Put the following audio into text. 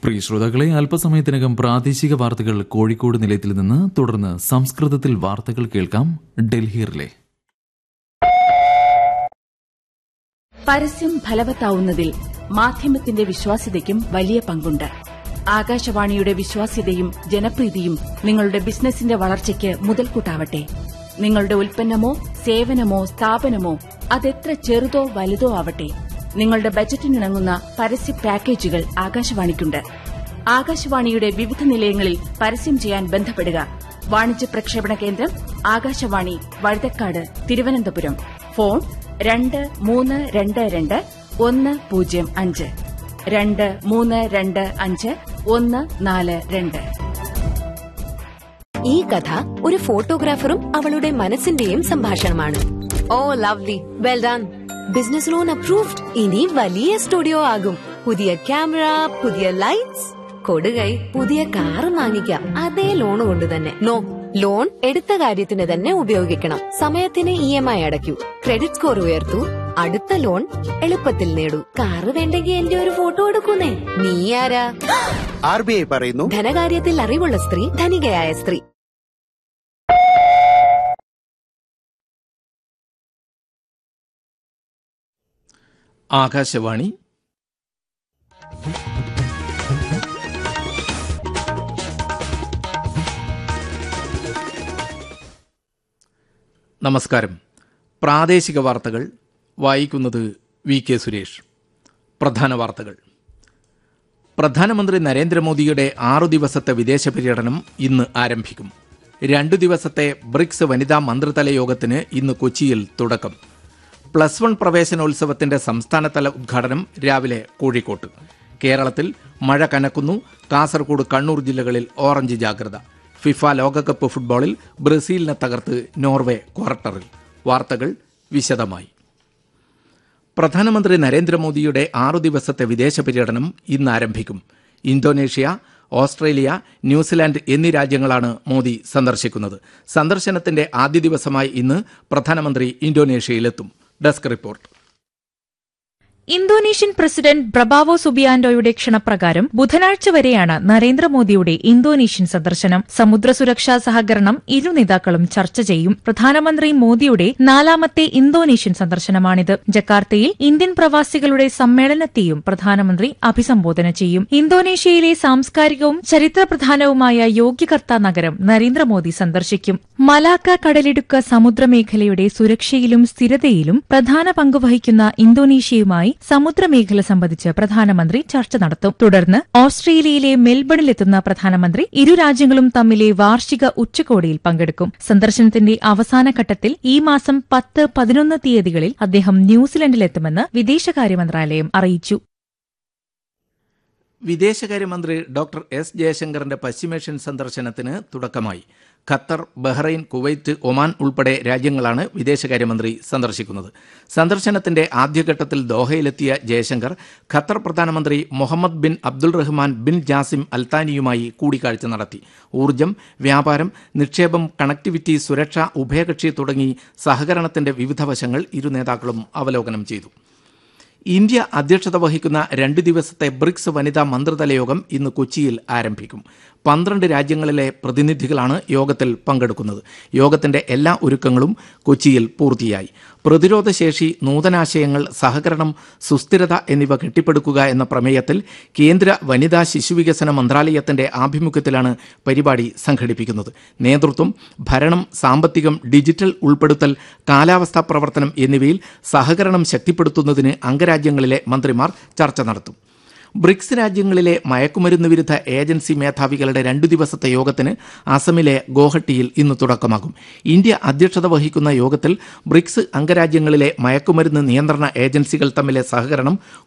പ്രിയ ശ്രോതാക്കളെ അല്പസമയത്തിനകം പ്രാദേശിക വാർത്തകൾ കോഴിക്കോട് നിലയത്തിൽ നിന്ന് തുടർന്ന് സംസ്കൃതത്തിൽ വാർത്തകൾ കേൾക്കാം ഡൽഹിയിലെ പരസ്യം ഫലവത്താവുന്നതിൽ മാധ്യമത്തിന്റെ വിശ്വാസ്യതയ്ക്കും വലിയ പങ്കുണ്ട് ആകാശവാണിയുടെ വിശ്വാസ്യതയും ജനപ്രീതിയും നിങ്ങളുടെ ബിസിനസിന്റെ വളർച്ചയ്ക്ക് മുതൽക്കൂട്ടാവട്ടെ നിങ്ങളുടെ ഉൽപ്പന്നമോ സേവനമോ സ്ഥാപനമോ അതെത്ര ചെറുതോ വലുതോ ആവട്ടെ നിങ്ങളുടെ ബജറ്റിനിണങ്ങുന്ന പരസ്യ പാക്കേജുകൾ ആകാശവാണിക്കുണ്ട് ആകാശവാണിയുടെ വിവിധ നിലയങ്ങളിൽ പരസ്യം ചെയ്യാൻ ബന്ധപ്പെടുക വാണിജ്യ പ്രക്ഷേപണ കേന്ദ്രം ആകാശവാണി വഴുതക്കാട് തിരുവനന്തപുരം ഫോൺ രണ്ട് മൂന്ന് രണ്ട് രണ്ട് ഒന്ന് പൂജ്യം അഞ്ച് രണ്ട് മൂന്ന് രണ്ട് അഞ്ച് ഒന്ന് നാല് രണ്ട് ഈ കഥ ഒരു ഫോട്ടോഗ്രാഫറും അവളുടെ മനസ്സിന്റെയും സംഭാഷണമാണ് oh lovely well done business loan approved ഇനി വലിയ സ്റ്റുഡിയോ ആകും പുതിയ ക്യാമറ പുതിയ ലൈറ്റ്സ് കൊടുകൈ പുതിയ കാറ് വാങ്ങിക്കാം അതേ ലോൺ കൊണ്ട് തന്നെ നോ ലോൺ എടുത്ത കാര്യത്തിന് തന്നെ ഉപയോഗിക്കണം സമയത്തിന് ഇ എം ഐ അടയ്ക്കൂ ക്രെഡിറ്റ് സ്കോർ ഉയർത്തൂ അടുത്ത ലോൺ എളുപ്പത്തിൽ നേടൂ കാറ് വേണ്ടെങ്കിൽ എന്റെ ഒരു ഫോട്ടോ എടുക്കുന്നേ നീ ആരാ ആർ ബി ഐ പറയുന്നു ധനകാര്യത്തിൽ അറിവുള്ള സ്ത്രീ ധനികയായ സ്ത്രീ ആകാശവാണി നമസ്കാരം പ്രാദേശിക വാർത്തകൾ വായിക്കുന്നത് വി കെ സുരേഷ് പ്രധാന വാർത്തകൾ പ്രധാനമന്ത്രി നരേന്ദ്രമോദിയുടെ ആറു ദിവസത്തെ വിദേശ പര്യടനം ഇന്ന് ആരംഭിക്കും രണ്ടു ദിവസത്തെ ബ്രിക്സ് വനിതാ മന്ത്രിതല യോഗത്തിന് ഇന്ന് കൊച്ചിയിൽ തുടക്കം പ്ലസ് വൺ പ്രവേശനോത്സവത്തിന്റെ സംസ്ഥാനതല ഉദ്ഘാടനം രാവിലെ കോഴിക്കോട്ട് കേരളത്തിൽ മഴ കനക്കുന്നു കാസർഗോഡ് കണ്ണൂർ ജില്ലകളിൽ ഓറഞ്ച് ജാഗ്രത ഫിഫ ലോകകപ്പ് ഫുട്ബോളിൽ ബ്രസീലിനെ തകർത്ത് നോർവേ ക്വാർട്ടറിൽ വാർത്തകൾ വിശദമായി പ്രധാനമന്ത്രി നരേന്ദ്രമോദിയുടെ ആറു ദിവസത്തെ വിദേശ പര്യടനം ഇന്ന് ആരംഭിക്കും ഇന്തോനേഷ്യ ഓസ്ട്രേലിയ ന്യൂസിലാൻഡ് എന്നീ രാജ്യങ്ങളാണ് മോദി സന്ദർശിക്കുന്നത് സന്ദർശനത്തിന്റെ ആദ്യ ദിവസമായി ഇന്ന് പ്രധാനമന്ത്രി ഇന്തോനേഷ്യയിലെത്തും desk report Indonesian president Prabowo സുബിയാൻഡോയുടെ ക്ഷണപ്രകാരം ബുധനാഴ്ച വരെയാണ് നരേന്ദ്രമോദിയുടെ ഇന്തോനേഷ്യൻ സന്ദർശനം സമുദ്ര സുരക്ഷാ സഹകരണം ഇരു നേതാക്കളും ചർച്ച ചെയ്യും പ്രധാനമന്ത്രി മോദിയുടെ നാലാമത്തെ ഇന്തോനേഷ്യൻ സന്ദർശനമാണിത് ജക്കാർത്തയിൽ ഇന്ത്യൻ പ്രവാസികളുടെ സമ്മേളനത്തെയും പ്രധാനമന്ത്രി അഭിസംബോധന ചെയ്യും ഇന്തോനേഷ്യയിലെ സാംസ്കാരികവും ചരിത്രപ്രധാനവുമായ യോഗ്യകർത്ത നഗരം നരേന്ദ്രമോദി സന്ദർശിക്കും മലാക്ക കടലിടുക്ക് സമുദ്രമേഖലയുടെ സുരക്ഷയിലും സ്ഥിരതയിലും പ്രധാന പങ്കുവഹിക്കുന്ന ഇന്തോനേഷ്യയുമായി സമുദ്രമേഖല സംബന്ധിച്ച് പ്രധാനമന്ത്രി ചർച്ച നടത്തും തുടർന്ന് ഓസ്ട്രേലിയയിലെ മെൽബണിലെത്തുന്ന പ്രധാനമന്ത്രി ഇരു രാജ്യങ്ങളും തമ്മിലെ വാർഷിക ഉച്ചകോടിയിൽ പങ്കെടുക്കും സന്ദർശനത്തിന്റെ അവസാന ഘട്ടത്തിൽ ഈ മാസം പത്ത് പതിനൊന്ന് തീയതികളിൽ അദ്ദേഹം ന്യൂസിലൻഡിലെത്തുമെന്ന് വിദേശകാര്യ മന്ത്രാലയം അറിയിച്ചു വിദേശകാര്യമന്ത്രി ഡോക്ടർ എസ് ജയശങ്കറിന്റെ പശ്ചിമേഷ്യൻ സന്ദർശനത്തിന് തുടക്കമായി ഖത്തർ ബഹ്റൈൻ കുവൈറ്റ് ഒമാൻ ഉൾപ്പെടെ രാജ്യങ്ങളാണ് വിദേശകാര്യമന്ത്രി സന്ദർശിക്കുന്നത് സന്ദർശനത്തിന്റെ ആദ്യഘട്ടത്തിൽ ദോഹയിലെത്തിയ ജയശങ്കർ ഖത്തർ പ്രധാനമന്ത്രി Mohammed bin Abdul Rahman bin Jassim അൽത്താനിയുമായി കൂടിക്കാഴ്ച നടത്തി ഊർജ്ജം വ്യാപാരം നിക്ഷേപം കണക്ടിവിറ്റി സുരക്ഷ ഉഭയകക്ഷി തുടങ്ങി സഹകരണത്തിന്റെ വിവിധ വശങ്ങൾ ഇരു നേതാക്കളും അവലോകനം ചെയ്തു ഇന്ത്യ അധ്യക്ഷത വഹിക്കുന്ന രണ്ട് ദിവസത്തെ ബ്രിക്സ് വനിതാ മന്ത്രിതല യോഗം ഇന്ന് കൊച്ചിയിൽ ആരംഭിക്കും പന്ത്രണ്ട് രാജ്യങ്ങളിലെ പ്രതിനിധികളാണ് യോഗത്തിൽ പങ്കെടുക്കുന്നത് യോഗത്തിന്റെ എല്ലാ ഒരുക്കങ്ങളും കൊച്ചിയിൽ പൂർത്തിയായി പ്രതിരോധശേഷി നൂതനാശയങ്ങൾ സഹകരണം സുസ്ഥിരത എന്നിവ കെട്ടിപ്പടുക്കുക എന്ന പ്രമേയത്തിൽ കേന്ദ്ര വനിതാ ശിശുവികസന മന്ത്രാലയത്തിന്റെ ആഭിമുഖ്യത്തിലാണ് പരിപാടി സംഘടിപ്പിക്കുന്നത് നേതൃത്വം ഭരണം സാമ്പത്തികം ഡിജിറ്റൽ ഉൾപ്പെടുത്തൽ കാലാവസ്ഥാ പ്രവർത്തനം എന്നിവയിൽ സഹകരണം ശക്തിപ്പെടുത്തുന്നതിന് അംഗരാജ്യങ്ങളിലെ മന്ത്രിമാർ ചർച്ച നടത്തും ബ്രിക്സ് രാജ്യങ്ങളിലെ മയക്കുമരുന്ന് വിരുദ്ധ ഏജൻസി മേധാവികളുടെ രണ്ടു ദിവസത്തെ യോഗത്തിന് അസമിലെ ഗോഹട്ടിയിൽ ഇന്ന് തുടക്കമാകും ഇന്ത്യ അധ്യക്ഷത വഹിക്കുന്ന യോഗത്തിൽ ബ്രിക്സ് അംഗരാജ്യങ്ങളിലെ മയക്കുമരുന്ന് നിയന്ത്രണ ഏജൻസികൾ തമ്മിലെ സഹകരണം